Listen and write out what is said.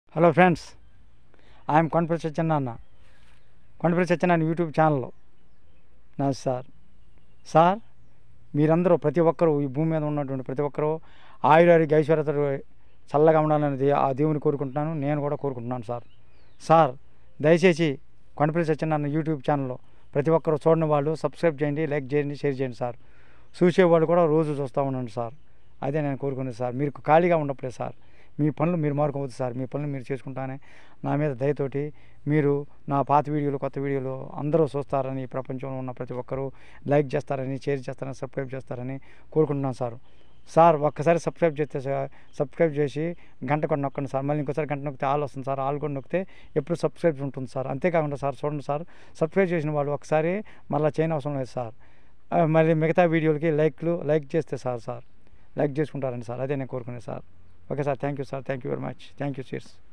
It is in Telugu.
hello friends I'm Kondapalli Satyanarayana Kondapalli Satyanarayana YouTube ఛానల్లో నా సార్ సార్ మీరందరూ ప్రతి ఒక్కరూ ఈ భూమి మీద ఉన్నటువంటి ప్రతి ఒక్కరూ ఆయురారోగ్య ఐశ్వర్యతలు చల్లగా ఉండాలని దే- ఆ దేవుని కోరుకుంటున్నాను నేను కూడా కోరుకుంటున్నాను సార్ సార్ దయచేసి కొండపల్లి సత్యనారాయణ యూట్యూబ్ ఛానల్లో ప్రతి ఒక్కరు చూడని వాళ్ళు సబ్స్క్రైబ్ చేయండి లైక్ చేయండి షేర్ చేయండి సార్ చూసేవాళ్ళు కూడా రోజు చూస్తూ ఉండండి సార్ అదే నేను కోరుకునేది సార్ మీరు ఖాళీగా ఉన్నప్పుడే సార్ మీ పనులు మీరు మారుకోవద్దు సార్ మీ పనులు మీరు చేసుకుంటానే నా మీద దయతోటి మీరు నా పాత వీడియోలు కొత్త వీడియోలు అందరూ చూస్తారని ఈ ప్రపంచంలో ఉన్న ప్రతి ఒక్కరూ లైక్ చేస్తారని షేర్ చేస్తారని సబ్స్క్రైబ్ చేస్తారని కోరుకుంటున్నాను సార్ సార్ ఒక్కసారి సబ్స్క్రైబ్ చేస్తే సార్ సబ్స్క్రైబ్ చేసి గంట కూడా నొక్కండి సార్ మళ్ళీ ఇంకోసారి గంట నొక్కితే ఆల్ వస్తుంది సార్ ఆల్ కూడా నొక్కితే ఎప్పుడు సబ్స్క్రైబ్ ఉంటుంది సార్ అంతేకాకుండా సార్ చూడండి సార్ సబ్స్క్రైబ్ చేసిన వాళ్ళు ఒకసారి మళ్ళీ చేయని అవసరం లేదు సార్ ఆ, మళ్ళీ మిగతా వీడియోలకి లైక్లు లైక్ చేస్తే సార్ సార్ లైక్ చేసుకుంటారండి సార్ అదే నేను కోరుకునేది sir okay sir thank you sir thank you very much thank you cheers